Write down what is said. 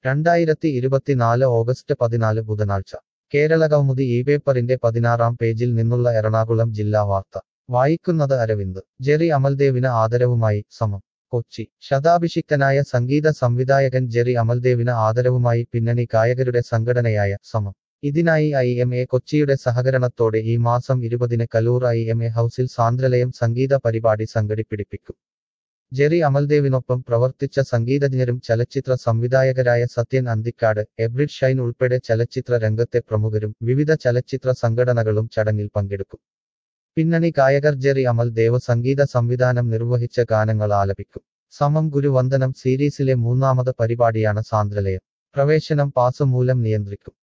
രണ്ടായിരത്തി ഇരുപത്തിനാല് ഓഗസ്റ്റ് പതിനാല് ബുധനാഴ്ച കേരളകൗമുദി ഈ പേപ്പറിന്റെ പതിനാറാം പേജിൽ നിന്നുള്ള എറണാകുളം ജില്ലാ വാർത്ത വായിക്കുന്നത് അരവിന്ദ് ജെറി അമൽദേവിന് ആദരവുമായി സമം കൊച്ചി ശതാഭിഷിക്തനായ സംഗീത സംവിധായകൻ ജെറി അമൽദേവിന് ആദരവുമായി പിന്നണി ഗായകരുടെ സംഘടനയായ സമം ഇതിനായി ഐ എം എ കൊച്ചിയുടെ സഹകരണത്തോടെ ഈ മാസം ഇരുപതിന് കലൂർ ഐ എം എ ഹൌസിൽ സാന്ദ്രലയം സംഗീത പരിപാടി സംഘടിപ്പിക്കും ജെറി അമൽദേവിനൊപ്പം പ്രവർത്തിച്ച സംഗീതജ്ഞരും ചലച്ചിത്ര സംവിധായകരായ സത്യൻ അന്തിക്കാട് എബ്രിഡ് ഷൈൻ ഉൾപ്പെടെ ചലച്ചിത്ര രംഗത്തെ പ്രമുഖരും വിവിധ ചലച്ചിത്ര സംഘടനകളും ചടങ്ങിൽ പങ്കെടുക്കും പിന്നണി ഗായകർ ജെറി അമൽ ദേവ് സംഗീത സംവിധാനം നിർവഹിച്ച ഗാനങ്ങൾ ആലപിക്കും സമം ഗുരുവന്ദനം സീരീസിലെ മൂന്നാമത് പരിപാടിയാണ് സാന്ദ്രലയം പ്രവേശനം പാസ് മൂലം നിയന്ത്രിക്കും